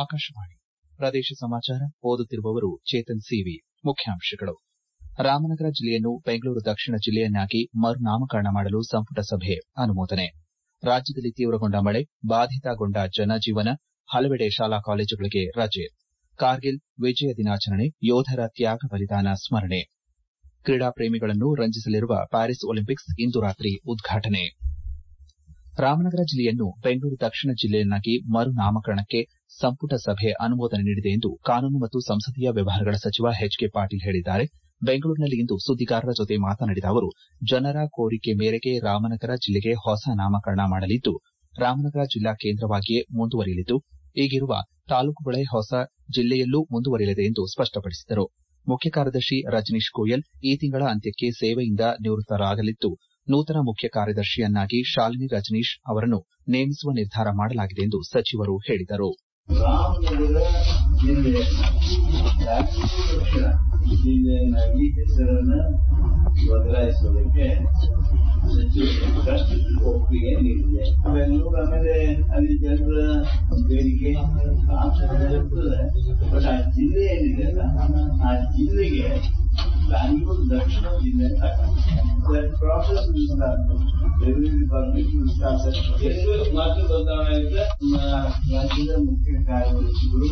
ಆಕಾಶವಾಣಿ ಪ್ರದೇಶ ಸಮಾಚಾರ ಓದುತ್ತಿರುವವರು ಚೇತನ್ ಸಿವಿ ಮುಖ್ಯಾಂಶಗಳು ರಾಮನಗರ ಜಿಲ್ಲೆಯನ್ನು ಬೆಂಗಳೂರು ದಕ್ಷಿಣ ಜಿಲ್ಲೆಯನ್ನಾಗಿ ಮರುನಾಮಕರಣ ಮಾಡಲು ಸಂಪುಟ ಸಭೆ ಅನುಮೋದನೆ ರಾಜ್ಯದಲ್ಲಿ ತೀವ್ರಗೊಂಡ ಮಳೆ ಬಾಧಿತಗೊಂಡ ಜನಜೀವನ ಹಲವೆಡೆ ಶಾಲಾ ಕಾಲೇಜುಗಳಿಗೆ ರಜೆ ಕಾರ್ಗಿಲ್ ವಿಜಯ ದಿನಾಚರಣೆ ಯೋಧರ ತ್ಯಾಗ ಬಲಿದಾನ ಸ್ಮರಣೆ ಕ್ರೀಡಾ ಪ್ರೇಮಿಗಳನ್ನು ರಂಜಿಸಲಿರುವ ಪ್ಯಾರಿಸ್ ಒಲಿಂಪಿಕ್ಸ್ ಇಂದು ರಾತ್ರಿ ಉದ್ಘಾಟನೆ ರಾಮನಗರ ಜಿಲ್ಲೆಯನ್ನು ಬೆಂಗಳೂರು ದಕ್ಷಿಣ ಜಿಲ್ಲೆಯನ್ನಾಗಿ ಮರುನಾಮಕರಣಕ್ಕೆ ಸಂಪುಟ ಸಭೆ ಅನುಮೋದನೆ ನೀಡಿದೆ ಎಂದು ಕಾನೂನು ಮತ್ತು ಸಂಸದೀಯ ವ್ಯವಹಾರಗಳ ಸಚಿವ ಎಚ್ ಕೆ ಪಾಟೀಲ್ ಹೇಳಿದ್ದಾರೆ ಬೆಂಗಳೂರಿನಲ್ಲಿಂದು ಸುದ್ದಿಗಾರರ ಜೊತೆ ಮಾತನಾಡಿದ ಅವರು ಜನರ ಕೋರಿಕೆ ಮೇರೆಗೆ ರಾಮನಗರ ಜಿಲ್ಲೆಗೆ ಹೊಸ ನಾಮಕರಣ ಮಾಡಲಿದ್ದು ರಾಮನಗರ ಜಿಲ್ಲಾ ಕೇಂದ್ರವಾಗಿಯೇ ಮುಂದುವರಿಯಲಿದ್ದು ಈಗಿರುವ ತಾಲೂಕುಗಳೇ ಹೊಸ ಜಿಲ್ಲೆಯಲ್ಲೂ ಮುಂದುವರಿಯಲಿದೆ ಎಂದು ಸ್ಪಷ್ಟಪಡಿಸಿದರು ಮುಖ್ಯ ಕಾರ್ಯದರ್ಶಿ ರಜನೀಶ್ ಗೋಯಲ್ ಈ ತಿಂಗಳ ಅಂತ್ಯಕ್ಕೆ ಸೇವೆಯಿಂದ ನಿವೃತ್ತರಾಗಲಿದ್ದು ನೂತನ ಮುಖ್ಯ ಕಾರ್ಯದರ್ಶಿಯನ್ನಾಗಿ ಶಾಲಿನಿ ರಜನೀಶ್ ಅವರನ್ನು ನೇಮಿಸುವ ನಿರ್ಧಾರ ಮಾಡಲಾಗಿದೆ ಎಂದು ಸಚಿವರು ಹೇಳಿದರು ರಾಮನಗರ ಜಿಲ್ಲೆ ದಕ್ಷಿಣ ಜಿಲ್ಲೆಯನ್ನಾಗಿ ಹೆಸರನ್ನ ಬದಲಾಯಿಸೋದಕ್ಕೆ ಸಚಿವರು ಒಪ್ಪಿಗೆ ನೀಡಿದೆ ಬೆಂಗಳೂರು ಆಮೇಲೆ ಅಲ್ಲಿ ಜನರ ಬೇಡಿಕೆ ಆಕಾಂಕ್ಷೆ ಇರ್ತದೆ ಬಟ್ ಆ ಜಿಲ್ಲೆ ಏನಿದೆಯಲ್ಲ ಆ ಜಿಲ್ಲೆಗೆ ಬ್ಯಾಂಗ್ಳೂರು ದಕ್ಷಿಣ ಜಿಲ್ಲೆ ಪ್ರಾಸೆಸ್ ರೆವಿನ್ಯೂ ಡಿಪಾರ್ಟ್ಮೆಂಟ್ ಎಷ್ಟು ಮಾತು ಬದಲಾವಣೆ ಇದೆ ರಾಜ್ಯದ ಮುಖ್ಯ ಕಾರ್ಯದರ್ಶಿಗಳು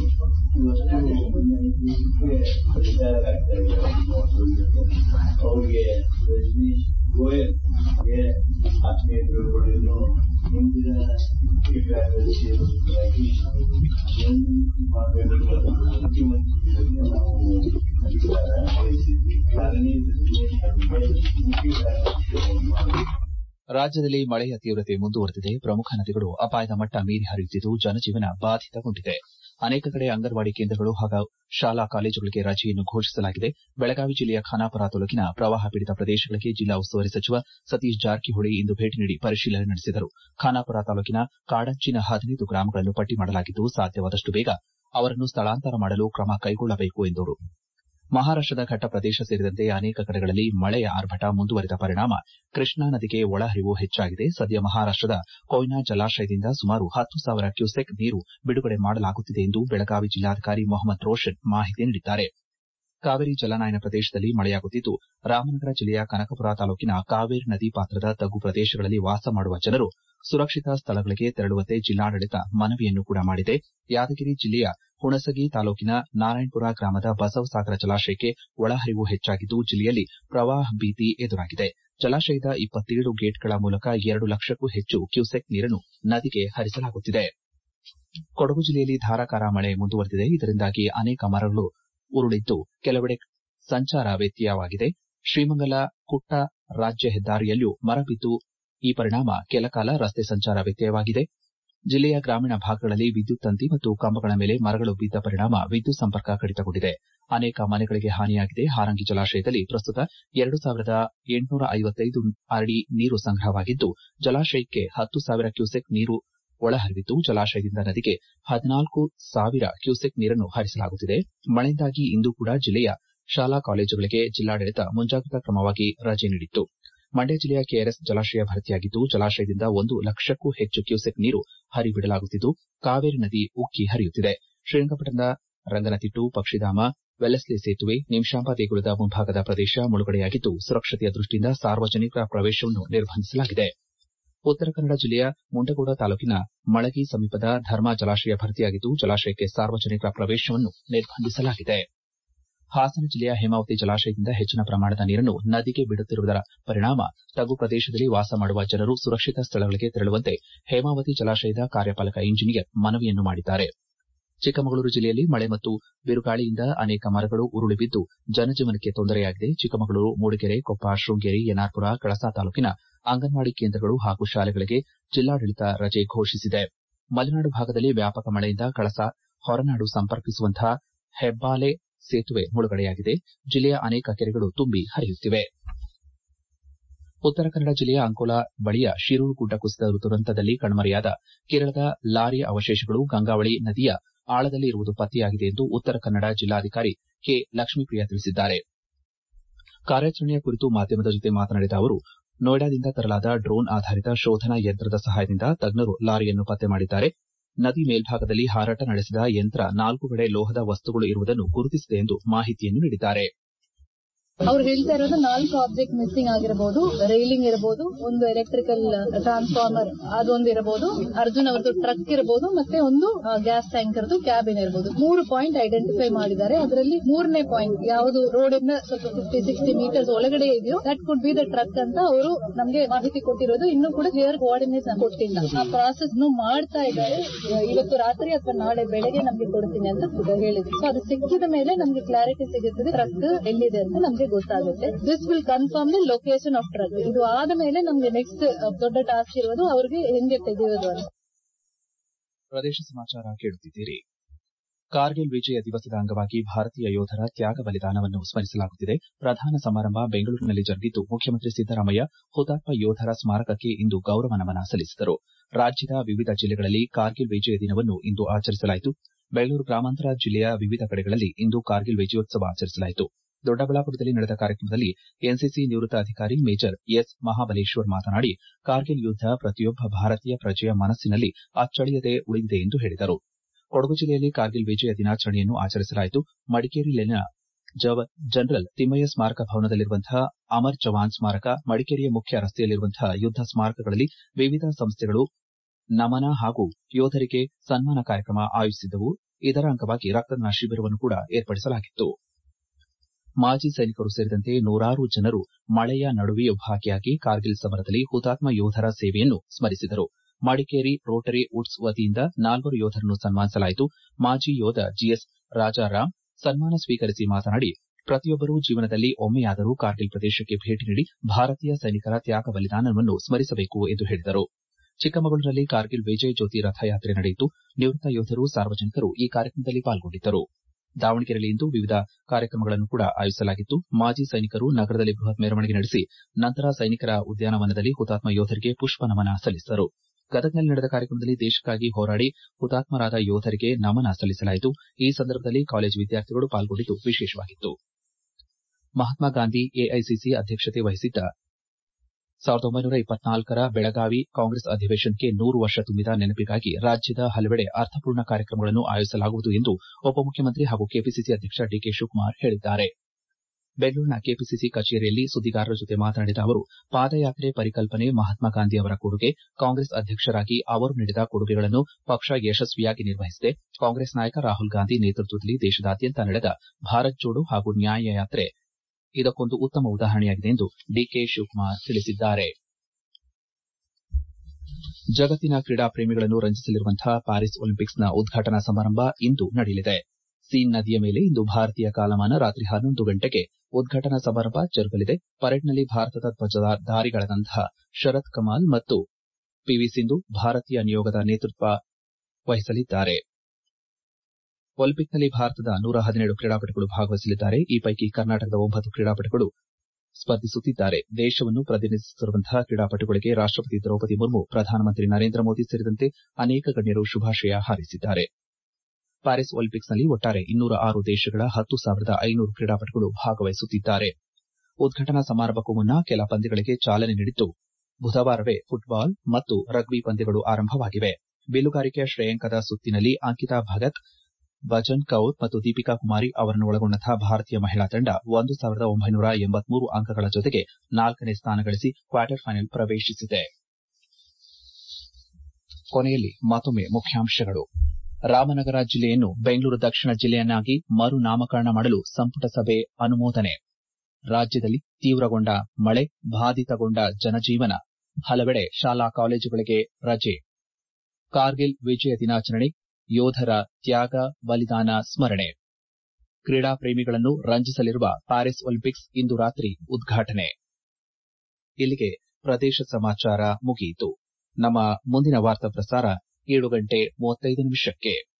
ಇವತ್ತು ರಿಟೈರಾಗ್ತಾ ಇದ್ದಾರೆ ಅವ್ರಿಗೆ ರಜನೀಶ್ ಗೋಯಲ್ಗೆ ಆತ್ಮೀಯ ಬೀಳ್ಕೊಡಿದ್ರು ಮುಂದಿನ ಮುಖ್ಯ ಕಾರ್ಯದರ್ಶಿಯಾಗಿ ಏನ್ ಮಾಡಬೇಕು ಮುಖ್ಯಮಂತ್ರಿಗಳಿಗೆ ನಾವು ಅಧಿಕಾರ ವಹಿಸಿದ್ವಿ ಕಾಲನಿ ಮುಖ್ಯ ಕಾರ್ಯದರ್ಶಿ ರಾಜ್ಯದಲ್ಲಿ ಮಳೆಯ ತೀವ್ರತೆ ಮುಂದುವರೆದಿದೆ ಪ್ರಮುಖ ನದಿಗಳು ಅಪಾಯದ ಮಟ್ಟ ಮೀರಿ ಹರಿಯುತ್ತಿದ್ದು ಜನಜೀವನ ಬಾಧಿತಗೊಂಡಿದೆ ಅನೇಕ ಕಡೆ ಅಂಗನವಾಡಿ ಕೇಂದ್ರಗಳು ಹಾಗೂ ಶಾಲಾ ಕಾಲೇಜುಗಳಿಗೆ ರಜೆಯನ್ನು ಘೋಷಿಸಲಾಗಿದೆ ಬೆಳಗಾವಿ ಜಿಲ್ಲೆಯ ಖಾನಾಪುರ ತಾಲೂಕಿನ ಪ್ರವಾಹ ಪೀಡಿತ ಪ್ರದೇಶಗಳಿಗೆ ಜಿಲ್ಲಾ ಉಸ್ತುವಾರಿ ಸಚಿವ ಸತೀಶ್ ಜಾರಕಿಹೊಳಿ ಇಂದು ಭೇಟಿ ನೀಡಿ ಪರಿಶೀಲನೆ ನಡೆಸಿದರು ಖಾನಾಪುರ ತಾಲೂಕಿನ ಕಾಡಂಚಿನ ಹದಿನೈದು ಗ್ರಾಮಗಳನ್ನು ಪಟ್ಟಿ ಮಾಡಲಾಗಿದ್ದು ಸಾಧ್ಯವಾದಷ್ಟು ಬೇಗ ಅವರನ್ನು ಸ್ಥಳಾಂತರ ಮಾಡಲು ಕ್ರಮ ಕೈಗೊಳ್ಳಬೇಕು ಎಂದರು ಮಹಾರಾಷ್ಟದ ಘಟ್ಟ ಪ್ರದೇಶ ಸೇರಿದಂತೆ ಅನೇಕ ಕಡೆಗಳಲ್ಲಿ ಮಳೆಯ ಆರ್ಭಟ ಮುಂದುವರಿದ ಪರಿಣಾಮ ಕೃಷ್ಣಾ ನದಿಗೆ ಒಳಹರಿವು ಹೆಚ್ಚಾಗಿದೆ ಸದ್ಯ ಮಹಾರಾಷ್ಟದ ಕೊಯ್ನಾ ಜಲಾಶಯದಿಂದ ಸುಮಾರು ಹತ್ತು ಸಾವಿರ ಕ್ಯೂಸೆಕ್ ನೀರು ಬಿಡುಗಡೆ ಮಾಡಲಾಗುತ್ತಿದೆ ಎಂದು ಬೆಳಗಾವಿ ಜಿಲ್ಲಾಧಿಕಾರಿ ಮೊಹಮ್ಮದ್ ರೋಷನ್ ಮಾಹಿತಿ ನೀಡಿದ್ದಾರೆ ಕಾವೇರಿ ಜಲಾನಯನ ಪ್ರದೇಶದಲ್ಲಿ ಮಳೆಯಾಗುತ್ತಿದ್ದು ರಾಮನಗರ ಜಿಲ್ಲೆಯ ಕನಕಪುರ ತಾಲೂಕಿನ ಕಾವೇರಿ ನದಿ ಪಾತ್ರದ ತಗ್ಗು ಪ್ರದೇಶಗಳಲ್ಲಿ ವಾಸ ಮಾಡುವ ಜನರು ಸುರಕ್ಷಿತ ಸ್ಥಳಗಳಿಗೆ ತೆರಳುವಂತೆ ಜಿಲ್ಲಾಡಳಿತ ಮನವಿಯನ್ನು ಕೂಡ ಮಾಡಿದೆ ಯಾದಗಿರಿ ಜಿಲ್ಲೆಯ ಹುಣಸಗಿ ತಾಲೂಕಿನ ನಾರಾಯಣಪುರ ಗ್ರಾಮದ ಬಸವಸಾಗರ ಜಲಾಶಯಕ್ಕೆ ಒಳಹರಿವು ಹೆಚ್ಚಾಗಿದ್ದು ಜಿಲ್ಲೆಯಲ್ಲಿ ಪ್ರವಾಹ ಭೀತಿ ಎದುರಾಗಿದೆ ಜಲಾಶಯದ ಇಪ್ಪತ್ತೇಳು ಗೇಟ್ಗಳ ಮೂಲಕ ಎರಡು ಲಕ್ಷಕ್ಕೂ ಹೆಚ್ಚು ಕ್ಯೂಸೆಕ್ ನೀರನ್ನು ನದಿಗೆ ಹರಿಸಲಾಗುತ್ತಿದೆ ಕೊಡಗು ಜಿಲ್ಲೆಯಲ್ಲಿ ಧಾರಾಕಾರ ಮಳೆ ಮುಂದುವರೆದಿದೆ ಇದರಿಂದಾಗಿ ಅನೇಕ ಮರಗಳು ಉರುಳಿದ್ದು ಕೆಲವೆಡೆ ಸಂಚಾರ ವ್ಯತ್ಯಯವಾಗಿದೆ ಶ್ರೀಮಂಗಲ ಕುಟ್ಟ ರಾಜ್ಯ ಹೆದ್ದಾರಿಯಲ್ಲೂ ಮರ ಬಿದ್ದು ಈ ಪರಿಣಾಮ ಕೆಲಕಾಲ ರಸ್ತೆ ಸಂಚಾರ ವ್ಯತ್ಯಯವಾಗಿದೆ ಜಿಲ್ಲೆಯ ಗ್ರಾಮೀಣ ಭಾಗಗಳಲ್ಲಿ ವಿದ್ಯುತ್ ತಂತಿ ಮತ್ತು ಕಂಬಗಳ ಮೇಲೆ ಮರಗಳು ಬಿದ್ದ ಪರಿಣಾಮ ವಿದ್ಯುತ್ ಸಂಪರ್ಕ ಕಡಿತಗೊಂಡಿದೆ ಅನೇಕ ಮನೆಗಳಿಗೆ ಹಾನಿಯಾಗಿದೆ ಹಾರಂಗಿ ಜಲಾಶಯದಲ್ಲಿ ಪ್ರಸ್ತುತ ಎರಡು ಸಾವಿರದ ಎಂಟುನೂರ ಐವತ್ತೈದು ಅಡಿ ನೀರು ಸಂಗ್ರಹವಾಗಿದ್ದು ಜಲಾಶಯಕ್ಕೆ ಹತ್ತು ಸಾವಿರ ಕ್ಯೂಸೆಕ್ ನೀರು ಒಳಹರಿವಿದ್ದು ಜಲಾಶಯದಿಂದ ನದಿಗೆ ಹದಿನಾಲ್ಕು ಸಾವಿರ ಕ್ಯೂಸೆಕ್ ನೀರನ್ನು ಹರಿಸಲಾಗುತ್ತಿದೆ ಮಳೆಯಿಂದಾಗಿ ಇಂದು ಕೂಡ ಜಿಲ್ಲೆಯ ಶಾಲಾ ಕಾಲೇಜುಗಳಿಗೆ ಜಿಲ್ಲಾಡಳಿತ ಮುಂಜಾಗ್ರತಾ ಕ್ರಮವಾಗಿ ರಜೆ ನೀಡಿತ್ತು ಮಂಡ್ಯ ಜಿಲ್ಲೆಯ ಕೆಆರ್ಎಸ್ ಜಲಾಶಯ ಭರ್ತಿಯಾಗಿದ್ದು ಜಲಾಶಯದಿಂದ ಒಂದು ಲಕ್ಷಕ್ಕೂ ಹೆಚ್ಚು ಕ್ಯೂಸೆಕ್ ನೀರು ಹರಿಬಿಡಲಾಗುತ್ತಿದ್ದು ಕಾವೇರಿ ನದಿ ಉಕ್ಕಿ ಹರಿಯುತ್ತಿದೆ ಶ್ರೀರಂಗಪಟ್ಟಣದ ರಂಗನತಿಟ್ಟು ಪಕ್ಷಿಧಾಮ ವೆಲ್ಲೆಸ್ಲಿ ಸೇತುವೆ ನಿಮಿಷಾಂಬ ದೇಗುಲದ ಮುಂಭಾಗದ ಪ್ರದೇಶ ಮುಳುಗಡೆಯಾಗಿದ್ದು ಸುರಕ್ಷತೆಯ ದೃಷ್ಟಿಯಿಂದ ಸಾರ್ವಜನಿಕರ ಪ್ರವೇಶವನ್ನು ನಿರ್ಬಂಧಿಸಲಾಗಿದೆ ಉತ್ತರ ಕನ್ನಡ ಜಿಲ್ಲೆಯ ಮುಂಡಗೋಡ ತಾಲೂಕಿನ ಮಳಗಿ ಸಮೀಪದ ಧರ್ಮಾ ಜಲಾಶಯ ಭರ್ತಿಯಾಗಿದ್ದು ಜಲಾಶಯಕ್ಕೆ ಸಾರ್ವಜನಿಕರ ಪ್ರವೇಶವನ್ನು ನಿರ್ಬಂಧಿಸಲಾಗಿದೆ ಹಾಸನ ಜಿಲ್ಲೆಯ ಹೇಮಾವತಿ ಜಲಾಶಯದಿಂದ ಹೆಚ್ಚಿನ ಪ್ರಮಾಣದ ನೀರನ್ನು ನದಿಗೆ ಬಿಡುತ್ತಿರುವುದರ ಪರಿಣಾಮ ತಗ್ಗು ಪ್ರದೇಶದಲ್ಲಿ ವಾಸ ಮಾಡುವ ಜನರು ಸುರಕ್ಷಿತ ಸ್ಥಳಗಳಿಗೆ ತೆರಳುವಂತೆ ಹೇಮಾವತಿ ಜಲಾಶಯದ ಕಾರ್ಯಪಾಲಕ ಇಂಜಿನಿಯರ್ ಮನವಿಯನ್ನು ಮಾಡಿದ್ದಾರೆ ಚಿಕ್ಕಮಗಳೂರು ಜಿಲ್ಲೆಯಲ್ಲಿ ಮಳೆ ಮತ್ತು ಬಿರುಗಾಳಿಯಿಂದ ಅನೇಕ ಮರಗಳು ಉರುಳಿ ಬಿದ್ದು ಜನಜೀವನಕ್ಕೆ ತೊಂದರೆಯಾಗಿದೆ ಚಿಕ್ಕಮಗಳೂರು ಮೂಡಿಗೆರೆ ಕೊಪ್ಪ ಶೃಂಗೇರಿ ಎನ್ಆರ್ಪುರ ಕಳಸಾ ತಾಲೂಕಿನ ಅಂಗನವಾಡಿ ಕೇಂದ್ರಗಳು ಹಾಗೂ ಶಾಲೆಗಳಿಗೆ ಜಿಲ್ಲಾಡಳಿತ ರಜೆ ಘೋಷಿಸಿದೆ ಮಲೆನಾಡು ಭಾಗದಲ್ಲಿ ವ್ಯಾಪಕ ಮಳೆಯಿಂದ ಕಳಸಾ ಹೊರನಾಡು ಸಂಪರ್ಕಿಸುವಂತಹ ಹೆಬ್ಬಾಲೆ ಸೇತುವೆ ಮುಳುಗಡೆಯಾಗಿದೆ ಜಿಲ್ಲೆಯ ಅನೇಕ ಕೆರೆಗಳು ತುಂಬಿ ಹರಿಯುತ್ತಿವೆ ಉತ್ತರ ಕನ್ನಡ ಜಿಲ್ಲೆಯ ಅಂಕೋಲಾ ಬಳಿಯ ಶಿರೂರು ಗುಡ್ಡ ಕುಸಿದ ದುರಂತದಲ್ಲಿ ಕಣ್ಮರೆಯಾದ ಕೇರಳದ ಲಾರಿಯ ಅವಶೇಷಗಳು ಗಂಗಾವಳಿ ನದಿಯ ಆಳದಲ್ಲಿ ಇರುವುದು ಪತ್ತೆಯಾಗಿದೆ ಎಂದು ಉತ್ತರ ಕನ್ನಡ ಜಿಲ್ಲಾಧಿಕಾರಿ ಕೆ ಲಕ್ಷ್ಮೀಪ್ರಿಯಾ ತಿಳಿಸಿದ್ದಾರೆ ಕಾರ್ಯಾಚರಣೆಯ ಕುರಿತು ಮಾಧ್ಯಮದ ಜೊತೆ ಮಾತನಾಡಿದ ಅವರು ನೋಯ್ಡಾದಿಂದ ತರಲಾದ ಡ್ರೋನ್ ಆಧಾರಿತ ಶೋಧನಾ ಯಂತ್ರದ ಸಹಾಯದಿಂದ ತಜ್ಞರು ಲಾರಿಯನ್ನು ಪತ್ತೆ ಮಾಡಿದ್ದಾರೆ ನದಿ ಮೇಲ್ಭಾಗದಲ್ಲಿ ಹಾರಾಟ ನಡೆಸಿದ ಯಂತ್ರ ನಾಲ್ಕು ಕಡೆ ಲೋಹದ ವಸ್ತುಗಳು ಇರುವುದನ್ನು ಗುರುತಿಸಿದೆ ಎಂದು ಮಾಹಿತಿಯನ್ನು ನೀಡಿದ್ದಾರೆ ಅವ್ರು ಹೇಳ್ತಾ ಇರೋದು ನಾಲ್ಕು ಆಬ್ಜೆಕ್ಟ್ ಮಿಸ್ಸಿಂಗ್ ಆಗಿರಬಹುದು ರೈಲಿಂಗ್ ಇರಬಹುದು ಒಂದು ಎಲೆಕ್ಟ್ರಿಕಲ್ ಟ್ರಾನ್ಸ್ಫಾರ್ಮರ್ ಅದೊಂದು ಇರಬಹುದು ಅರ್ಜುನ್ ಅವ್ರದ್ದು ಟ್ರಕ್ ಇರಬಹುದು ಮತ್ತೆ ಒಂದು ಗ್ಯಾಸ್ ಟ್ಯಾಂಕರ್ದು ಕ್ಯಾಬಿನ್ ಇರಬಹುದು ಮೂರು ಪಾಯಿಂಟ್ ಐಡೆಂಟಿಫೈ ಮಾಡಿದ್ದಾರೆ ಅದರಲ್ಲಿ ಮೂರನೇ ಪಾಯಿಂಟ್ ಯಾವುದು ರೋಡ್ ಇಂದ ಸ್ವಲ್ಪ ಫಿಫ್ಟಿ ಸಿಕ್ಸ್ಟಿ ಮೀಟರ್ಸ್ ಒಳಗಡೆ ಇದೆಯೋ that could be the truck ಅಂತ ಅವರು ನಮಗೆ ಮಾಹಿತಿ ಕೊಟ್ಟಿರೋದು ಇನ್ನೂ ಕೂಡ ಕ್ಲಿಯರ್ ಕೋಆರ್ಡಿನೇಟ್ ಕೊಟ್ಟಿಲ್ಲ ಆ ಪ್ರಾಸೆಸ್ ಮಾಡ್ತಾ ಇದ್ದಾರೆ ಇವತ್ತು ರಾತ್ರಿ ಅಥವಾ ನಾಳೆ ಬೆಳಗ್ಗೆ ನಮಗೆ ಕೊಡ್ತೀನಿ ಅಂತ ಹೇಳಿದ್ರು ಸೊ ಅದು ಸಿಕ್ಕಿದ ಮೇಲೆ ನಮಗೆ ಕ್ಲಾರಿಟಿ ಸಿಗುತ್ತದೆ ಟ್ರಕ್ ಎಲ್ಲಿದೆ ಅಂತ ನಮಗೆ ಗೊತ್ತಾಗುತ್ತೆ this will confirm the location of truck ಇದು ಆದ ಮೇಲೆ ನಮಗೆ ನೆಕ್ಸ್ಟ್ ದೊಡ್ಡ ಟಾಸ್ಕ್ ಇರೋದು ಅವ್ರಿಗೆ ಹೆಂಗೆ ತೆಗೆಯೋದು ಅಂತ ಪ್ರದೇಶ ಸಮಾಚಾರ ಕೇಳುತ್ತಿದ್ದೀರಿ ಕಾರ್ಗಿಲ್ ವಿಜಯ ದಿವಸದ ಅಂಗವಾಗಿ ಭಾರತೀಯ ಯೋಧರ ತ್ಯಾಗ ಬಲಿದಾನವನ್ನು ಸ್ಮರಿಸಲಾಗುತ್ತಿದೆ ಪ್ರಧಾನ ಸಮಾರಂಭ ಬೆಂಗಳೂರಿನಲ್ಲಿ ಜರುಗಿದ್ದು ಮುಖ್ಯಮಂತ್ರಿ ಸಿದ್ದರಾಮಯ್ಯ ಹುತಾತ್ಮ ಯೋಧರ ಸ್ಮಾರಕಕ್ಕೆ ಇಂದು ಗೌರವ ನಮನ ಸಲ್ಲಿಸಿದರು ರಾಜ್ಯದ ವಿವಿಧ ಜಿಲ್ಲೆಗಳಲ್ಲಿ ಕಾರ್ಗಿಲ್ ವಿಜಯ ದಿನವನ್ನು ಇಂದು ಆಚರಿಸಲಾಯಿತು ಬೆಂಗಳೂರು ಗ್ರಾಮಾಂತರ ಜಿಲ್ಲೆಯ ವಿವಿಧ ಕಡೆಗಳಲ್ಲಿ ಇಂದು ಕಾರ್ಗಿಲ್ ವಿಜಯೋತ್ಸವ ಆಚರಿಸಲಾಯಿತು ದೊಡ್ಡಬಳ್ಳಾಪುರದಲ್ಲಿ ನಡೆದ ಕಾರ್ಯಕ್ರಮದಲ್ಲಿ ಎನ್ಸಿಸಿ ನಿವೃತ್ತ ಅಧಿಕಾರಿ ಮೇಜರ್ ಎಸ್ ಮಹಾಬಲೇಶ್ವರ್ ಮಾತನಾಡಿ ಕಾರ್ಗಿಲ್ ಯುದ್ದ ಪ್ರತಿಯೊಬ್ಬ ಭಾರತೀಯ ಪ್ರಜೆಯ ಮನಸ್ಸಿನಲ್ಲಿ ಅಚ್ಚಳಿಯದೆ ಉಳಿದಿದೆ ಎಂದು ಹೇಳಿದರು ಕೊಡಗು ಜಿಲ್ಲೆಯಲ್ಲಿ ಕಾರ್ಗಿಲ್ ವಿಜಯ ದಿನಾಚರಣೆಯನ್ನು ಆಚರಿಸಲಾಯಿತು ಮಡಿಕೇರಿಯಲ್ಲಿನ ಜನರಲ್ ತಿಮ್ಮಯ್ಯ ಸ್ಮಾರಕ ಭವನದಲ್ಲಿರುವಂತಹ ಅಮರ್ ಜವಾನ್ ಸ್ಮಾರಕ ಮಡಿಕೇರಿಯ ಮುಖ್ಯ ರಸ್ತೆಯಲ್ಲಿರುವಂತಹ ಯುದ್ದ ಸ್ಮಾರಕಗಳಲ್ಲಿ ವಿವಿಧ ಸಂಸ್ಥೆಗಳು ನಮನ ಹಾಗೂ ಯೋಧರಿಗೆ ಸನ್ಮಾನ ಕಾರ್ಯಕ್ರಮ ಆಯೋಜಿಸಿದ್ದವು ಇದರ ಅಂಗವಾಗಿ ರಕ್ತದಾನ ಶಿಬಿರವನ್ನು ಕೂಡ ಏರ್ಪಡಿಸಲಾಗಿತ್ತು ಮಾಜಿ ಸೈನಿಕರು ಸೇರಿದಂತೆ ನೂರಾರು ಜನರು ಮಳೆಯ ನಡುವೆಯೂ ಭಾಗಿಯಾಗಿ ಕಾರ್ಗಿಲ್ ಸಮರದಲ್ಲಿ ಹುತಾತ್ಮ ಯೋಧರ ಸೇವೆಯನ್ನು ಸ್ಮರಿಸಿದರು ಮಡಿಕೇರಿ ರೋಟರಿ ವುಡ್ಸ್ ವತಿಯಿಂದ ನಾಲ್ವರು ಯೋಧರನ್ನು ಸನ್ಮಾನಿಸಲಾಯಿತು ಮಾಜಿ ಯೋಧ ಜಿಎಸ್ ರಾಜಾರಾಮ್ ಸನ್ಮಾನ ಸ್ವೀಕರಿಸಿ ಮಾತನಾಡಿ ಪ್ರತಿಯೊಬ್ಬರೂ ಜೀವನದಲ್ಲಿ ಒಮ್ಮೆಯಾದರೂ ಕಾರ್ಗಿಲ್ ಪ್ರದೇಶಕ್ಕೆ ಭೇಟಿ ನೀಡಿ ಭಾರತೀಯ ಸೈನಿಕರ ತ್ಯಾಗ ಬಲಿದಾನವನ್ನು ಸ್ಮರಿಸಬೇಕು ಎಂದು ಹೇಳಿದರು ಚಿಕ್ಕಮಗಳೂರಿನಲ್ಲಿ ಕಾರ್ಗಿಲ್ ವಿಜಯ್ ಜ್ಯೋತಿ ರಥಯಾತ್ರೆ ನಡೆಯಿತು ನಿವೃತ್ತ ಯೋಧರು ಸಾರ್ವಜನಿಕರು ಈ ಕಾರ್ಯಕ್ರಮದಲ್ಲಿ ಪಾಲ್ಗೊಂಡಿದ್ದರು ದಾವಣಗೆರೆಯಲ್ಲಿ ಇಂದು ವಿವಿಧ ಕಾರ್ಯಕ್ರಮಗಳನ್ನು ಕೂಡ ಆಯೋಜಿಸಲಾಗಿತ್ತು ಮಾಜಿ ಸೈನಿಕರು ನಗರದಲ್ಲಿ ಬೃಹತ್ ಮೆರವಣಿಗೆ ನಡೆಸಿ ನಂತರ ಸೈನಿಕರ ಉದ್ಯಾನವನದಲ್ಲಿ ಹುತಾತ್ಮ ಯೋಧರಿಗೆ ಪುಷ್ಪ ನಮನ ಸಲ್ಲಿಸಿದರು ಗದಗ್ನಲ್ಲಿ ನಡೆದ ಕಾರ್ಯಕ್ರಮದಲ್ಲಿ ದೇಶಕ್ಕಾಗಿ ಹೋರಾಡಿ ಹುತಾತ್ಮರಾದ ಯೋಧರಿಗೆ ನಮನ ಸಲ್ಲಿಸಲಾಯಿತು ಈ ಸಂದರ್ಭದಲ್ಲಿ ಕಾಲೇಜು ವಿದ್ಯಾರ್ಥಿಗಳು ಪಾಲ್ಗೊಂಡಿದ್ದು ವಿಶೇಷವಾಗಿತ್ತು ಮಹಾತ್ಮ ಗಾಂಧಿ ಎಐಸಿಸಿ ಅಧ್ಯಕ್ಷತೆ ವಹಿಸಿದ್ದ ಸಾವಿರದ ಒಂಬೈನೂರ ಇಪ್ಪತ್ನಾಲ್ಕರ ಬೆಳಗಾವಿ ಕಾಂಗ್ರೆಸ್ ಅಧಿವೇಶನಕ್ಕೆ ನೂರು ವರ್ಷ ತುಂಬಿದ ನೆನಪಿಗಾಗಿ ರಾಜ್ಯದ ಹಲವೆಡೆ ಅರ್ಥಪೂರ್ಣ ಕಾರ್ಯಕ್ರಮಗಳನ್ನು ಆಯೋಜಿಸಲಾಗುವುದು ಎಂದು ಉಪಮುಖ್ಯಮಂತ್ರಿ ಹಾಗೂ ಕೆಪಿಸಿಸಿ ಅಧ್ಯಕ್ಷ ಡಿಕೆ ಶಿವಕುಮಾರ್ ಹೇಳಿದ್ದಾರೆ ಬೆಂಗಳೂರಿನ ಕೆಪಿಸಿಸಿ ಕಚೇರಿಯಲ್ಲಿ ಸುದ್ದಿಗಾರರ ಜೊತೆ ಮಾತನಾಡಿದ ಅವರು ಪಾದಯಾತ್ರೆ ಪರಿಕಲ್ಪನೆ ಮಹಾತ್ಮ ಗಾಂಧಿ ಅವರ ಕೊಡುಗೆ ಕಾಂಗ್ರೆಸ್ ಅಧ್ಯಕ್ಷರಾಗಿ ಅವರು ನೀಡಿದ ಕೊಡುಗೆಗಳನ್ನು ಪಕ್ಷ ಯಶಸ್ವಿಯಾಗಿ ನಿರ್ವಹಿಸಿದೆ ಕಾಂಗ್ರೆಸ್ ನಾಯಕ ರಾಹುಲ್ ಗಾಂಧಿ ನೇತೃತ್ವದಲ್ಲಿ ದೇಶದಾದ್ಯಂತ ನಡೆದ ಭಾರತ್ ಜೋಡೋ ಹಾಗೂ ನ್ಯಾಯ ಯಾತ್ರೆ ಇದಕ್ಕೊಂದು ಉತ್ತಮ ಉದಾಹರಣೆಯಾಗಿದೆ ಎಂದು ಡಿಕೆ ಶಿವಕುಮಾರ್ ತಿಳಿಸಿದ್ದಾರೆ ಜಗತ್ತಿನ ಕ್ರೀಡಾ ಪ್ರೇಮಿಗಳನ್ನು ರಂಜಿಸಲಿರುವಂತಹ ಪ್ಯಾರಿಸ್ ಒಲಿಂಪಿಕ್ಸ್ನ ಉದ್ಘಾಟನಾ ಸಮಾರಂಭ ಇಂದು ನಡೆಯಲಿದೆ ಸೀನ್ ನದಿಯ ಮೇಲೆ ಇಂದು ಭಾರತೀಯ ಕಾಲಮಾನ ರಾತ್ರಿ ಹನ್ನೊಂದು ಗಂಟೆಗೆ ಉದ್ಘಾಟನಾ ಸಮಾರಂಭ ಜರುಗಲಿದೆ ಪರೇಡ್ನಲ್ಲಿ ಭಾರತದ ಧ್ವಜಧಾರಿಗಳಾದಂತಹ ಶರತ್ ಕಮಾಲ್ ಮತ್ತು ಪಿವಿ ಸಿಂಧು ಭಾರತೀಯ ನಿಯೋಗದ ನೇತೃತ್ವ ವಹಿಸಲಿದ್ದಾರೆ ಒಲಿಂಪಿಕ್ನಲ್ಲಿ ಭಾರತದ ನೂರ ಹದಿನೇಳು ಕ್ರೀಡಾಪಟುಗಳು ಭಾಗವಹಿಸಲಿದ್ದಾರೆ ಈ ಪೈಕಿ ಕರ್ನಾಟಕದ ಒಂಬತ್ತು ಕ್ರೀಡಾಪಟುಗಳು ಸ್ಪರ್ಧಿಸುತ್ತಿದ್ದಾರೆ ದೇಶವನ್ನು ಪ್ರತಿನಿಧಿಸುತ್ತಿರುವಂತಹ ಕ್ರೀಡಾಪಟುಗಳಿಗೆ ರಾಷ್ಟಪತಿ ದ್ರೌಪದಿ ಮುರ್ಮು ಪ್ರಧಾನಮಂತ್ರಿ ನರೇಂದ್ರ ಮೋದಿ ಸೇರಿದಂತೆ ಅನೇಕ ಗಣ್ಯರು ಶುಭಾಶಯ ಹಾರೈಸಿದ್ದಾರೆ ಪ್ಯಾರಿಸ್ ಒಲಿಂಪಿಕ್ಸ್ನಲ್ಲಿ ಒಟ್ಟಾರೆ ಇನ್ನೂರ ಆರು ದೇಶಗಳ ಹತ್ತು ಸಾವಿರದ ಐನೂರು ಕ್ರೀಡಾಪಟುಗಳು ಭಾಗವಹಿಸುತ್ತಿದ್ದಾರೆ ಉದ್ಘಾಟನಾ ಸಮಾರಂಭಕ್ಕೂ ಮುನ್ನ ಕೆಲ ಪಂದ್ಯಗಳಿಗೆ ಚಾಲನೆ ನೀಡಿದ್ದು ಬುಧವಾರವೇ ಫುಟ್ಬಾಲ್ ಮತ್ತು ರಗ್ಬಿ ಪಂದ್ಯಗಳು ಆರಂಭವಾಗಿವೆ ಬಿಲ್ಲುಗಾರಿಕೆಯ ಶ್ರೇಯಾಂಕದ ಸುತ್ತಿನಲ್ಲಿ ಅಂಕಿತಾ ಭಗತ್ ಭಜನ್ ಕೌರ್ ಮತ್ತು ದೀಪಿಕಾ ಕುಮಾರಿ ಅವರನ್ನು ಒಳಗೊಂಡಂತಹ ಭಾರತೀಯ ಮಹಿಳಾ ತಂಡ ಒಂದು ಸಾವಿರದ ಒಂಬೈನೂರ ಎಂಬತ್ಮೂರು ಅಂಕಗಳ ಜೊತೆಗೆ ನಾಲ್ಕನೇ ಸ್ಥಾನ ಗಳಿಸಿ ಕ್ವಾರ್ಟರ್ ಫೈನಲ್ ಪ್ರವೇಶಿಸಿದೆ ಕೊನೆಯಲ್ಲಿ ಮತ್ತೊಮ್ಮೆ ಮುಖ್ಯಾಂಶಗಳು ರಾಮನಗರ ಜಿಲ್ಲೆಯನ್ನು ಬೆಂಗಳೂರು ದಕ್ಷಿಣ ಜಿಲ್ಲೆಯನ್ನಾಗಿ ಮರು ನಾಮಕರಣ ಮಾಡಲು ಸಂಪುಟ ಸಭೆ ಅನುಮೋದನೆ ರಾಜ್ಯದಲ್ಲಿ ತೀವ್ರಗೊಂಡ ಮಳೆ ಬಾಧಿತಗೊಂಡ ಜನಜೀವನ ಹಲವೆಡೆ ಶಾಲಾ ಕಾಲೇಜುಗಳಿಗೆ ರಜೆ ಕಾರ್ಗಿಲ್ ವಿಜಯ ದಿನಾಚರಣೆ ಯೋಧರ ತ್ಯಾಗ ಬಲಿದಾನ ಸ್ಮರಣೆ ಕ್ರೀಡಾ ಪ್ರೇಮಿಗಳನ್ನು ರಂಜಿಸಲಿರುವ ಪ್ಯಾರಿಸ್ ಒಲಿಂಪಿಕ್ಸ್ ಇಂದು ರಾತ್ರಿ ಉದ್ಘಾಟನೆ ಇಲ್ಲಿಗೆ ಪ್ರದೇಶ ಸಮಾಚಾರ ಮುಗಿಯಿತು ನಮ್ಮ ಮುಂದಿನ ವಾರ್ತಾ ಪ್ರಸಾರ ಏಳು ಗಂಟೆ ಮೂವತ್ತೈದು ನಿಮಿಷಕ್ಕೆ